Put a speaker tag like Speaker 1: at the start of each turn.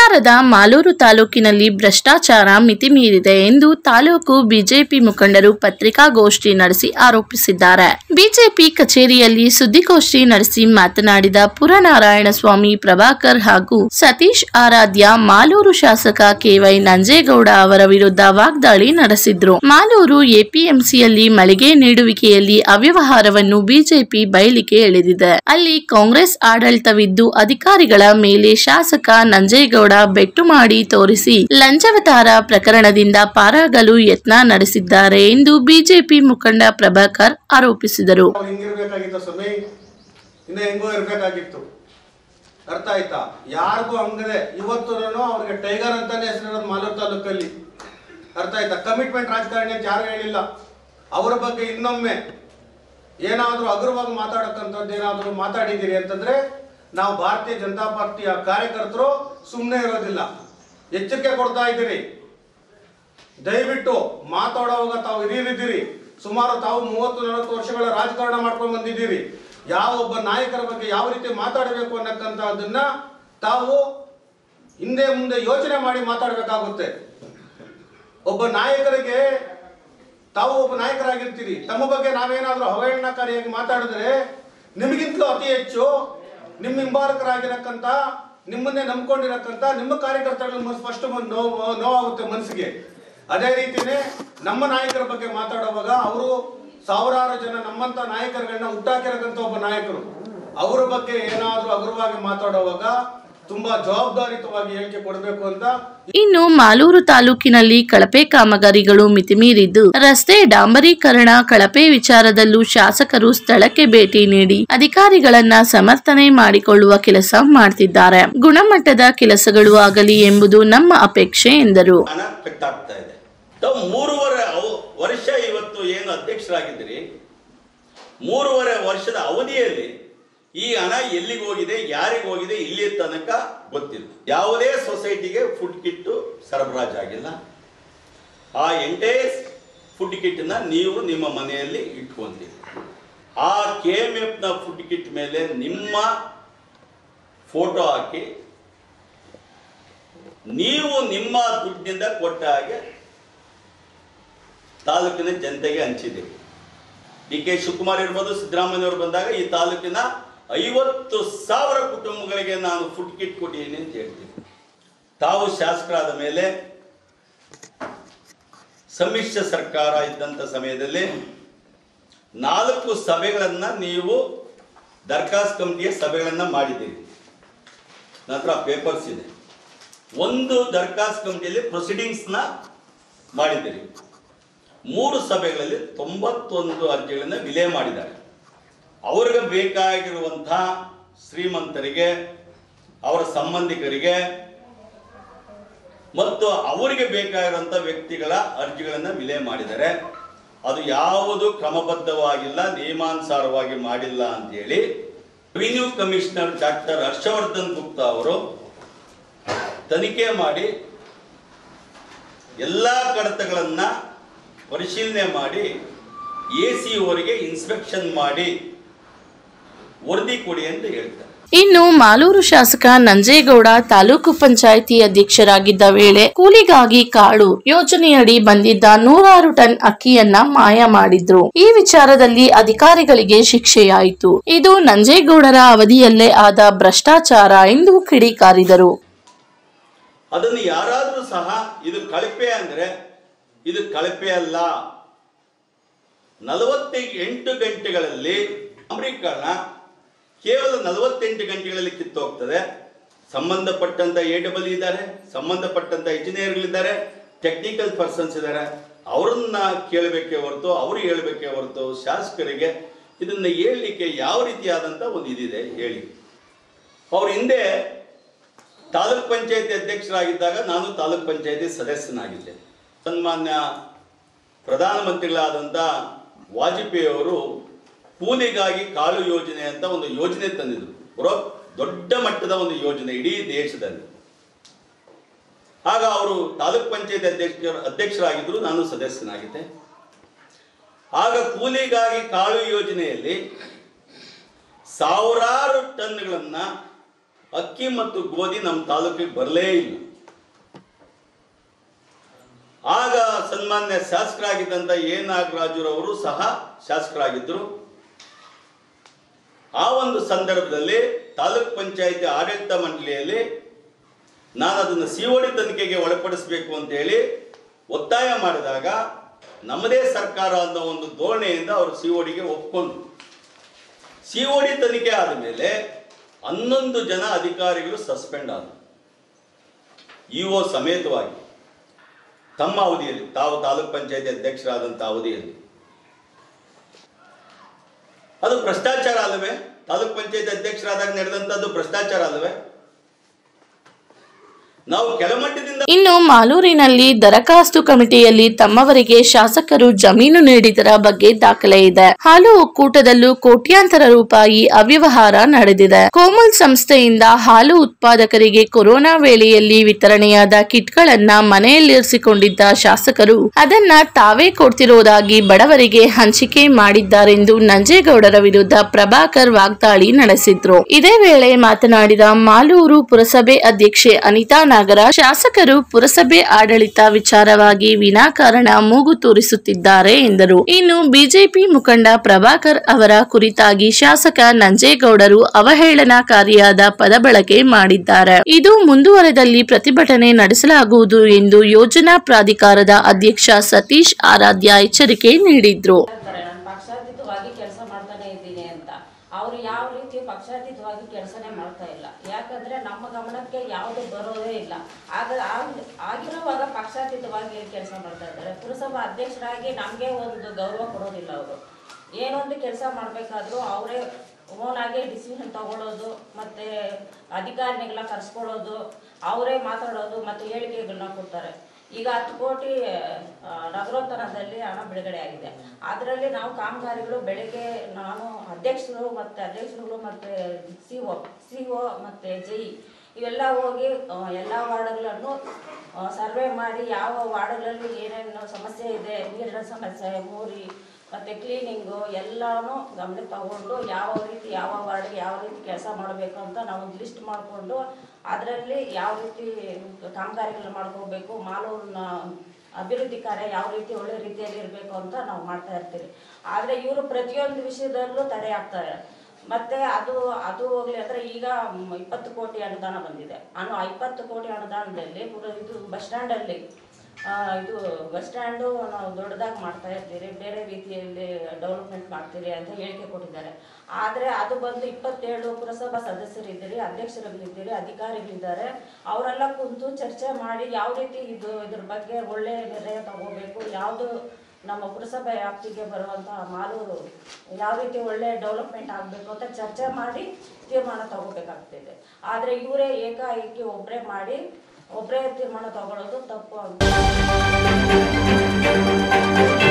Speaker 1: ಕೋಲಾರದ ಮಾಲೂರು ತಾಲೂಕಿನಲ್ಲಿ ಭ್ರಷ್ಟಾಚಾರ ಮಿತಿಮೀರಿದೆ ಎಂದು ತಾಲೂಕು ಬಿಜೆಪಿ ಮುಖಂಡರು ಪತ್ರಿಕಾಗೋಷ್ಠಿ ನಡೆಸಿ ಆರೋಪಿಸಿದ್ದಾರೆ ಬಿಜೆಪಿ ಕಚೇರಿಯಲ್ಲಿ ಸುದ್ದಿಗೋಷ್ಠಿ ನಡೆಸಿ ಮಾತನಾಡಿದ ಪುರನಾರಾಯಣ ಸ್ವಾಮಿ ಪ್ರಭಾಕರ್ ಹಾಗೂ ಸತೀಶ್ ಆರಾಧ್ಯ ಮಾಲೂರು ಶಾಸಕ ಕೆವೈ ನಂಜೇಗೌಡ ಅವರ ವಿರುದ್ಧ ವಾಗ್ದಾಳಿ ನಡೆಸಿದ್ರು ಮಾಲೂರು ಎಪಿಎಂಸಿಯಲ್ಲಿ ಮಳಿಗೆ ನೀಡುವಿಕೆಯಲ್ಲಿ ಅವ್ಯವಹಾರವನ್ನು ಬಿಜೆಪಿ ಬಯಲಿಗೆ ಎಳೆದಿದೆ ಅಲ್ಲಿ ಕಾಂಗ್ರೆಸ್ ಆಡಳಿತವಿದ್ದು ಅಧಿಕಾರಿಗಳ ಮೇಲೆ ಶಾಸಕ ನಂಜೇಗೌಡ ಬೆಟ್ಟು ಮಾಡಿ ತೋರಿಸಿ ಲಂಚವತಾರ ಪ್ರಕರಣದಿಂದ ಪಾರಾಗಲು ಯತ್ನ ನಡೆಸಿದ್ದಾರೆ ಎಂದು ಬಿಜೆಪಿ ಮುಖಂಡ ಪ್ರಭಾಕರ್ ಆರೋಪಿಸಿದರು
Speaker 2: ಅವ್ರು ಹಿಂಗಿರ್ಬೇಕಾಗಿತ್ತು ಸ್ವಾಮಿ ಇನ್ನ ಹೆಂಗೋ ಇರ್ಬೇಕಾಗಿತ್ತು ಅರ್ಥ ಆಯ್ತಾ ಯಾರಿಗೂ ಹಂಗದೆ ಇವತ್ತು ಅವ್ರಿಗೆ ಟೈಗರ್ ಅಂತಾನೆ ಹೆಸರಿರೋದು ಮಾಲೂರು ತಾಲೂಕಲ್ಲಿ ಅರ್ಥ ಆಯ್ತಾ ಕಮಿಟ್ಮೆಂಟ್ ರಾಜಕಾರಣಿ ಅಂತ ಯಾರು ಹೇಳಿಲ್ಲ ಅವರ ಬಗ್ಗೆ ಇನ್ನೊಮ್ಮೆ ಏನಾದರೂ ಹಗುರವಾಗಿ ಮಾತಾಡಕ್ಕಂಥದ್ದು ಏನಾದರೂ ಮಾತಾಡಿದ್ದೀರಿ ಅಂತಂದ್ರೆ ನಾವು ಭಾರತೀಯ ಜನತಾ ಪಾರ್ಟಿಯ ಕಾರ್ಯಕರ್ತರು ಸುಮ್ಮನೆ ಇರೋದಿಲ್ಲ ಎಚ್ಚರಿಕೆ ಕೊಡ್ತಾ ಇದ್ದೀರಿ ದಯವಿಟ್ಟು ಮಾತಾಡುವಾಗ ತಾವು ಹಿರಿಯರಿದ್ದೀರಿ ಸುಮಾರು ತಾವು ಮೂವತ್ತು ನಲವತ್ತು ವರ್ಷಗಳ ರಾಜಕಾರಣ ಮಾಡ್ಕೊಂಡು ಬಂದಿದ್ದೀರಿ ಯಾವ ಒಬ್ಬ ನಾಯಕರ ಬಗ್ಗೆ ಯಾವ ರೀತಿ ಮಾತಾಡಬೇಕು ಅನ್ನಕ್ಕಂಥದ್ದನ್ನ ತಾವು ಹಿಂದೆ ಮುಂದೆ ಯೋಚನೆ ಮಾಡಿ ಮಾತಾಡಬೇಕಾಗುತ್ತೆ ಒಬ್ಬ ನಾಯಕರಿಗೆ ತಾವು ಒಬ್ಬ ನಾಯಕರಾಗಿರ್ತೀರಿ ತಮ್ಮ ಬಗ್ಗೆ ನಾವೇನಾದ್ರೂ ಅವಹೇಳನಕಾರಿಯಾಗಿ ಮಾತಾಡಿದ್ರೆ ನಿಮಗಿಂತಲೂ ಅತಿ ಹೆಚ್ಚು ನಿಮ್ಮ ಹಿಂಬಾಲಕರಾಗಿರಕ್ಕಂತ ನಿಮ್ಮನ್ನೇ ನಂಬ್ಕೊಂಡಿರಕ್ಕಂತ ನಿಮ್ಮ ಕಾರ್ಯಕರ್ತರಿಗೆ ಫಸ್ಟ್ ನೋವು ನೋವಾಗುತ್ತೆ ಮನಸ್ಸಿಗೆ ಅದೇ ರೀತಿನೇ ನಮ್ಮ ನಾಯಕರ ಬಗ್ಗೆ ಮಾತಾಡುವಾಗ ಅವರು ಸಾವಿರಾರು ಜನ ನಮ್ಮಂತ ನಾಯಕರುಗಳನ್ನ ಹುಟ್ಟಾಕಿರಕ್ಕಂತ ಒಬ್ಬ ನಾಯಕರು ಅವರ ಬಗ್ಗೆ ಏನಾದ್ರೂ ಹಗುರವಾಗಿ ಮಾತಾಡುವಾಗ ತುಂಬಾ ಜವಾಬ್ದಾರಿತವಾಗಿ ಹೇಳಿಕೆ ಕೊಡಬೇಕು ಅಂತ
Speaker 1: ಇನ್ನು ಮಾಲೂರು ತಾಲೂಕಿನಲ್ಲಿ ಕಳಪೆ ಕಾಮಗಾರಿಗಳು ಮಿತಿಮೀರಿದ್ದು ರಸ್ತೆ ಡಾಂಬರೀಕರಣ ಕಳಪೆ ವಿಚಾರದಲ್ಲೂ ಶಾಸಕರು ಸ್ಥಳಕ್ಕೆ ಭೇಟಿ ನೀಡಿ ಅಧಿಕಾರಿಗಳನ್ನ ಸಮರ್ಥನೆ ಮಾಡಿಕೊಳ್ಳುವ ಕೆಲಸ ಮಾಡ್ತಿದ್ದಾರೆ ಗುಣಮಟ್ಟದ ಕೆಲಸಗಳು ಆಗಲಿ ಎಂಬುದು ನಮ್ಮ ಅಪೇಕ್ಷೆ ಎಂದರು
Speaker 3: ಹಣ ಕಟ್ಟಾಗ್ತಾ ಇದೆ ತಾವು ಮೂರುವರೆ ಅವ- ವರ್ಷ ಇವತ್ತು ಏನು ಅಧ್ಯಕ್ಷರಾಗಿದ್ದೀರಿ ಮೂರುವರೆ ವರ್ಷದ ಅವಧಿಯಲ್ಲಿ ಈ ಹಣ ಎಲ್ಲಿಗೆ ಹೋಗಿದೆ ಯಾರಿಗೆ ಹೋಗಿದೆ ಇಲ್ಲಿ ತನಕ ಗೊತ್ತಿಲ್ಲ ಯಾವುದೇ ಸೊಸೈಟಿಗೆ ಫುಡ್ ಕಿಟ್ಟು ಸರಬರಾಜಾಗಿಲ್ಲ ಆ ಎಂಟೇ ಫುಡ್ ಕಿಟ್ನ ನೀವು ನಿಮ್ಮ ಮನೆಯಲ್ಲಿ ಇಟ್ಕೊಂತೀರಿ ಆ ಕೆ ಎಮ್ ಎಫ್ನ ಫುಡ್ ಕಿಟ್ ಮೇಲೆ ನಿಮ್ಮ ಫೋಟೋ ಹಾಕಿ ನೀವು ನಿಮ್ಮ ದುಡ್ಡಿನಿಂದ ಕೊಟ್ಟ ಹಾಗೆ ತಾಲೂಕಿನ ಜನತೆಗೆ ಹಂಚಿದ್ದೀರಿ ಡಿ ಕೆ ಶಿವಕುಮಾರ್ ಇರ್ಬೋದು ಸಿದ್ದರಾಮಯ್ಯವರು ಬಂದಾಗ ಈ ತಾಲೂಕಿನ ಐವತ್ತು ಸಾವಿರ ಕುಟುಂಬಗಳಿಗೆ ನಾನು ಫುಡ್ ಕಿಟ್ ಕೊಟ್ಟಿದ್ದೀನಿ ಅಂತ ಹೇಳ್ತೀನಿ ತಾವು ಶಾಸಕರಾದ ಮೇಲೆ ಸಮ್ಮಿಶ್ರ ಸರ್ಕಾರ ಇದ್ದಂಥ ಸಮಯದಲ್ಲಿ ನಾಲ್ಕು ಸಭೆಗಳನ್ನು ನೀವು ದರ್ಖಾಸ್ ಕಮಿಟಿಯ ಸಭೆಗಳನ್ನು ಮಾಡಿದ್ದೀರಿ ನಂತರ ಪೇಪರ್ಸ್ ಇದೆ ಒಂದು ದರ್ಖಾಸ್ ಕಮಿಟಿಯಲ್ಲಿ ಪ್ರೊಸೀಡಿಂಗ್ಸ್ನ ಮಾಡಿದ್ದೀರಿ ಮೂರು ಸಭೆಗಳಲ್ಲಿ ತೊಂಬತ್ತೊಂದು ಅರ್ಜಿಗಳನ್ನು ವಿಲೇ ಮಾಡಿದ್ದಾರೆ ಅವ್ರಿಗೆ ಬೇಕಾಗಿರುವಂಥ ಶ್ರೀಮಂತರಿಗೆ ಅವರ ಸಂಬಂಧಿಕರಿಗೆ ಮತ್ತು ಅವರಿಗೆ ಬೇಕಾಗಿರುವಂಥ ವ್ಯಕ್ತಿಗಳ ಅರ್ಜಿಗಳನ್ನು ವಿಲೇ ಮಾಡಿದ್ದಾರೆ ಅದು ಯಾವುದು ಕ್ರಮಬದ್ಧವಾಗಿಲ್ಲ ನಿಯಮಾನುಸಾರವಾಗಿ ಮಾಡಿಲ್ಲ ಅಂತೇಳಿ revenue commissioner doctor Harshavardhan Gupta ಅವರು ತನಿಖೆ ಮಾಡಿ ಎಲ್ಲ ಕಡತಗಳನ್ನು ಪರಿಶೀಲನೆ ಮಾಡಿ ಎ ಸಿ ಅವರಿಗೆ ಇನ್ಸ್ಪೆಕ್ಷನ್ ಮಾಡಿ ವರದಿ ಕೊಡಿ ಅಂತ ಹೇಳ್ತಾರೆ
Speaker 1: ಇನ್ನು ಮಾಲೂರು ಶಾಸಕ ನಂಜೇಗೌಡ ತಾಲೂಕು ಪಂಚಾಯಿತಿ ಅಧ್ಯಕ್ಷರಾಗಿದ್ದ ವೇಳೆ ಕೂಲಿಗಾಗಿ ಕಾಡು ಯೋಜನೆಯಡಿ ಬಂದಿದ್ದ ನೂರಾರು ಟನ್ ಅಕ್ಕಿಯನ್ನ ಮಾಯ ಮಾಡಿದ್ರು ಈ ವಿಚಾರದಲ್ಲಿ ಅಧಿಕಾರಿಗಳಿಗೆ ಶಿಕ್ಷೆಯಾಯಿತು ಇದು ನಂಜೇಗೌಡರ ಅವಧಿಯಲ್ಲೇ ಆದ ಭ್ರಷ್ಟಾಚಾರ ಎಂದು ಕಿಡಿಕಾರಿದರು
Speaker 3: ಅದನ್ನು ಯಾರಾದರೂ ಸಹ ಇದು ಕಳಪೆ ಅಂದರೆ ಇದು ಕಳಪೆ ಅಲ್ಲ ನಲವತ್ತೈದು ಎಂಟು ಗಂಟೆಗಳಲ್ಲಿ ಅಮೆರಿಕನ ಕೇವಲ ನಲವತ್ತೆಂಟು ಗಂಟೆಗಳಲ್ಲಿ ಕಿತ್ತೋಗ್ತದೆ ಸಂಬಂಧಪಟ್ಟಂತ ಎ ಡಬಲ್ ಇದ್ದಾರೆ ಸಂಬಂಧಪಟ್ಟಂತ ಇಂಜಿನಿಯರ್ಗಳಿದ್ದಾರೆ ಟೆಕ್ನಿಕಲ್ ಪರ್ಸನ್ಸ್ ಇದ್ದಾರೆ ಅವರನ್ನ ಕೇಳಬೇಕೇ ಹೊರತು ಅವರು ಹೇಳಬೇಕೇ ಹೊರತು ಶಾಸಕರಿಗೆ ಇದನ್ನ ಹೇಳಲಿಕ್ಕೆ ಯಾವ ರೀತಿಯಾದಂಥ ಒಂದು ಇದಿದೆ ಹೇಳಿ ಅವ್ರ ಹಿಂದೆ ತಾಲೂಕ್ ಪಂಚಾಯತಿ ಅಧ್ಯಕ್ಷರಾಗಿದ್ದಾಗ ನಾನು ತಾಲೂಕ್ ಪಂಚಾಯತಿ ಸದಸ್ಯನಾಗಿದ್ದೆ ಸನ್ಮಾನ್ಯ ಪ್ರಧಾನಮಂತ್ರಿಗಳಾದಂಥ ವಾಜಪೇಯಿ ಅವರು ಕೂಲಿಗಾಗಿ ಕಾಳು ಯೋಜನೆ ಅಂತ ಒಂದು ಯೋಜನೆ ತಂದಿದ್ರು ಬರೋ ದೊಡ್ಡ ಮಟ್ಟದ ಒಂದು ಯೋಜನೆ ಇಡೀ ದೇಶದಲ್ಲಿ ಆಗ ಅವರು ತಾಲೂಕ್ ಪಂಚಾಯತಿ ಅಧ್ಯಕ್ಷ ಅಧ್ಯಕ್ಷರಾಗಿದ್ದರು ನಾನು ಸದಸ್ಯನಾಗಿದ್ದೆ ಆಗ ಕೂಲಿಗಾಗಿ ಕಾಳು ಯೋಜನೆಯಲ್ಲಿ ಸಾವಿರಾರು ಟನ್ಗಳನ್ನ ಅಕ್ಕಿ ಮತ್ತು ಗೋಧಿ ನಮ್ಮ ತಾಲೂಕಿಗೆ ಬರಲೇ ಇಲ್ಲ ಆಗ ಸನ್ಮಾನ್ಯ ಶಾಸಕರಾಗಿದ್ದಂಥ ಎ ನಾಗರಾಜುರವರು ಸಹ ಶಾಸಕರಾಗಿದ್ದರು ಆ ಒಂದು ಸಂದರ್ಭದಲ್ಲಿ ತಾಲೂಕ್ ಪಂಚಾಯಿತಿ ಆಡಳಿತ ಮಂಡಳಿಯಲ್ಲಿ ನಾನು ಅದನ್ನು ಸಿಒಡಿ ತನಿಖೆಗೆ ಒಳಪಡಿಸಬೇಕು ಅಂತೇಳಿ ಒತ್ತಾಯ ಮಾಡಿದಾಗ ನಮ್ಮದೇ ಸರ್ಕಾರ ಅನ್ನೋ ಒಂದು ಧೋರಣೆಯಿಂದ ಅವರು ಸಿಒಡಿಗೆ ಒಪ್ಕೊಂಡ್ರು ಸಿಒಡಿ ತನಿಖೆ ಆದ ಮೇಲೆ ಹನ್ನೊಂದು ಜನ ಅಧಿಕಾರಿಗಳು ಸಸ್ಪೆಂಡ್ ಆದರು ಇಒ ಸಮೇತವಾಗಿ ತಮ್ಮ ಅವಧಿಯಲ್ಲಿ ತಾವು ತಾಲೂಕ್ ಪಂಚಾಯತಿ ಅಧ್ಯಕ್ಷರಾದಂಥ ಅವಧಿಯಲ್ಲಿ ಅದು ಭ್ರಷ್ಟಾಚಾರ ಅಲ್ಲವೇ ತಾಲೂಕ್ ಪಂಚಾಯತ್ ಅಧ್ಯಕ್ಷರಾದಾಗ ನಡೆದಂಥದ್ದು ಭ್ರಷ್ಟಾಚಾರ ಅಲ್ಲವೇ ನಾವು ಕೆಳಮಟ್ಟದಿಂದ
Speaker 1: ಇನ್ನು ಮಾಲೂರಿನಲ್ಲಿ ದರಖಾಸ್ತು ಕಮಿಟಿಯಲ್ಲಿ ತಮ್ಮವರಿಗೆ ಶಾಸಕರು ಜಮೀನು ನೀಡಿದರ ಬಗ್ಗೆ ದಾಖಲೆ ಇದೆ ಹಾಲು ಒಕ್ಕೂಟದಲ್ಲೂ ಕೋಟ್ಯಾಂತರ ರೂಪಾಯಿ ಅವ್ಯವಹಾರ ನಡೆದಿದೆ ಕೋಮಲ್ ಸಂಸ್ಥೆಯಿಂದ ಹಾಲು ಉತ್ಪಾದಕರಿಗೆ ಕೊರೋನಾ ವೇಳೆಯಲ್ಲಿ ವಿತರಣೆಯಾದ ಕಿಟ್ಗಳನ್ನ ಮನೆಯಲ್ಲಿರಿಸಿಕೊಂಡಿದ್ದ ಶಾಸಕರು ಅದನ್ನ ತಾವೇ ಕೊಡ್ತಿರೋದಾಗಿ ಬಡವರಿಗೆ ಹಂಚಿಕೆ ಮಾಡಿದ್ದಾರೆಂದು ನಂಜೇಗೌಡರ ವಿರುದ್ಧ ಪ್ರಭಾಕರ್ ವಾಗ್ದಾಳಿ ನಡೆಸಿದ್ರು ಇದೇ ವೇಳೆ ಮಾತನಾಡಿದ ಮಾಲೂರು ಪುರಸಭೆ ಅಧ್ಯಕ್ಷೆ ಅನಿತಾ ನಾಗರಾಜ್ ಶಾಸಕರು ಪುರಸಭೆ ಆಡಳಿತ ವಿಚಾರವಾಗಿ ವಿನಾಕಾರಣ ಮೂಗು ತೂರಿಸುತ್ತಿದ್ದಾರೆ ಎಂದರು ಇನ್ನು ಬಿಜೆಪಿ ಮುಖಂಡ ಪ್ರಭಾಕರ್ ಅವರ ಕುರಿತಾಗಿ ಶಾಸಕ ನಂಜೇಗೌಡರು ಅವಹೇಳನಕಾರಿಯಾದ ಪದ ಬಳಕೆ ಮಾಡಿದ್ದಾರೆ ಇದು ಮುಂದುವರೆದಲ್ಲಿ ಪ್ರತಿಭಟನೆ ನಡೆಸಲಾಗುವುದು ಎಂದು ಯೋಜನಾ ಪ್ರಾಧಿಕಾರದ ಅಧ್ಯಕ್ಷ ಸತೀಶ್ ಆರಾಧ್ಯ ಎಚ್ಚರಿಕೆ ನೀಡಿದ್ರು
Speaker 4: ಹೇಳ್ತಾರೆ ನಾನು ಪಕ್ಷಾತೀತವಾಗಿ ಕೆಲಸ ಮಾಡ್ತಾನೆ ಇದ್ದೀನಿ ಅಂತ ಅವ್ರು ಯಾವ ರೀತಿ ಪಕ್ಷಾತೀತವಾಗಿ ಕೆಲಸನೇ ಮಾಡ್ತಾ ಇಲ್ಲ ಯಾಕಂದ್ರೆ ನಮ್ಮ ಗಮನಕ್ಕೆ ಯಾವುದು ಬರೋದೇ ಇಲ್ಲ ಆಗ ಆಗ್- ಆಗಿರುವಾಗ ಪಕ್ಷಾತೀತವಾಗಿ ಕೆಲಸ ಮಾಡ್ತಾ ಇದ್ದಾರೆ ಪುರಸಭಾ ಅಧ್ಯಕ್ಷರಾಗಿ ನಮಗೆ ಒಂದು ಗೌರವ ಕೊಡೋದಿಲ್ಲ ಅವರು ಏನೊಂದು ಕೆಲಸ ಮಾಡಬೇಕಾದ್ರೂ ಅವರೇ ಓನಾಗೆ ಡಿಸಿಷನ್ ತಗೊಳ್ಳೋದು ಮತ್ತೆ ಅಧಿಕಾರಿಗಳನ್ನ ಕರ್ಸ್ಕೊಳ್ಳೋದು ಅವರೇ ಮಾತಾಡೋದು ಮತ್ತೆ ಹೇಳಿಕೆಗಳನ್ನ ಕೊಡ್ತಾರೆ ಈಗ ಹತ್ತು ಕೋಟಿ ಆ, ನಗರೋತ್ಥಾನದಲ್ಲಿ ಹಣ ಬಿಡುಗಡೆ ಆಗಿದೆ ಅದರಲ್ಲಿ ನಾವು ಕಾಮಗಾರಿಗಳು ಬೆಳಿಗ್ಗೆ ನಾನು ಅಧ್ಯಕ್ಷರು ಮತ್ತು ಅಧ್ಯಕ್ಷರುಗಳು ಮತ್ತು ಸಿ ಒ ಸಿ ಒ ಮತ್ತು ಜೈ ಇವೆಲ್ಲ ಹೋಗಿ ಆ, ಎಲ್ಲ ವಾರ್ಡ್ಗಳನ್ನು ಸರ್ವೆ ಮಾಡಿ ಯಾವ ವಾರ್ಡ್ಗಳಲ್ಲಿ ಏನೇನು ಸಮಸ್ಯೆ ಇದೆ ನೀರಿನ ಸಮಸ್ಯೆ ಮೋರಿ ಮತ್ತು ಕ್ಲೀನಿಂಗು ಎಲ್ಲಾನು ಗಮನಕ್ಕೆ ತಗೊಂಡು ಯಾವ ರೀತಿ ಯಾವ ವಾರ್ಡ್ಗೆ ಯಾವ ರೀತಿ ಕೆಲಸ ಮಾಡಬೇಕು ಅಂತ ನಾವು ಒಂದು ಲಿಸ್ಟ್ ಮಾಡಿಕೊಂಡು ಅದರಲ್ಲಿ ಯಾವ ರೀತಿ ಕಾಮಗಾರಿಗಳನ್ನ ಮಾಡ್ಕೋಬೇಕು ಮಾಲೂರಿನ ಅಭಿವೃದ್ಧಿ ಕಾರ್ಯ ಯಾವ ರೀತಿ ಒಳ್ಳೆ ರೀತಿಯಲ್ಲಿ ಇರಬೇಕು ಅಂತ ನಾವು ಮಾಡ್ತಾ ಇರ್ತೀವಿ ಆದರೆ ಇವರು ಪ್ರತಿಯೊಂದು ವಿಷಯದಲ್ಲೂ ತಡೆ ಹಾಕ್ತಾರೆ ಮತ್ತೆ ಅದು ಅದು ಹೋಗ್ಲಿ ಅಂದ್ರೆ ಈಗ ಮ್, ಇಪ್ಪತ್ತು ಕೋಟಿ ಅನುದಾನ ಬಂದಿದೆ ಅನು ಇಪ್ಪತ್ತು ಕೋಟಿ ಅನುದಾನದಲ್ಲಿ ಪುರ- ಇದು ಬಸ್ ಸ್ಟ್ಯಾಂಡಲ್ಲಿ ಆ, ಇದು ಬಸ್ ಸ್ಟ್ಯಾಂಡು ನಾವು ದೊಡ್ಡದಾಗಿ ಮಾಡ್ತಾ ಇರ್ತೀರಿ ಬೇರೆ ರೀತಿಯಲ್ಲಿ ಡೆವಲಪ್ಮೆಂಟ್ ಮಾಡ್ತೀರಿ ಅಂತ ಹೇಳಿಕೆ ಕೊಟ್ಟಿದ್ದಾರೆ ಆದರೆ ಅದು ಬಂದು ಇಪ್ಪತ್ತೇಳು ಪುರಸಭಾ ಸದಸ್ಯರಿದ್ದೀರಿ ಅಧ್ಯಕ್ಷರುಗಳಿದ್ದೀರಿ ಅಧಿಕಾರಿಗಳಿದ್ದಾರೆ ಅವರೆಲ್ಲ ಕುಂತು ಚರ್ಚೆ ಮಾಡಿ ಯಾವ ರೀತಿ ಇದು ಇದ್ರ ಬಗ್ಗೆ ಒಳ್ಳೆ ನಿರ್ಣಯ ತಗೋಬೇಕು ಯಾವುದು ನಮ್ಮ ಪುರಸಭೆ ವ್ಯಾಪ್ತಿಗೆ ಬರುವಂತಹ ಮಾಲೂರು ಯಾವ ರೀತಿ ಒಳ್ಳೆ ಡೆವಲಪ್ಮೆಂಟ್ ಆಗಬೇಕು ಅಂತ ಚರ್ಚೆ ಮಾಡಿ ತೀರ್ಮಾನ ತಗೋಬೇಕಾಗ್ತಿದೆ ಆದರೆ ಇವರೇ ಏಕಾಏಕಿ ಒಬ್ಬರೇ ಮಾಡಿ ಒಬ್ಬರೇ ತೀರ್ಮಾನ ತಗೊಳ್ಳೋದು ತಪ್ಪು ಅಂತ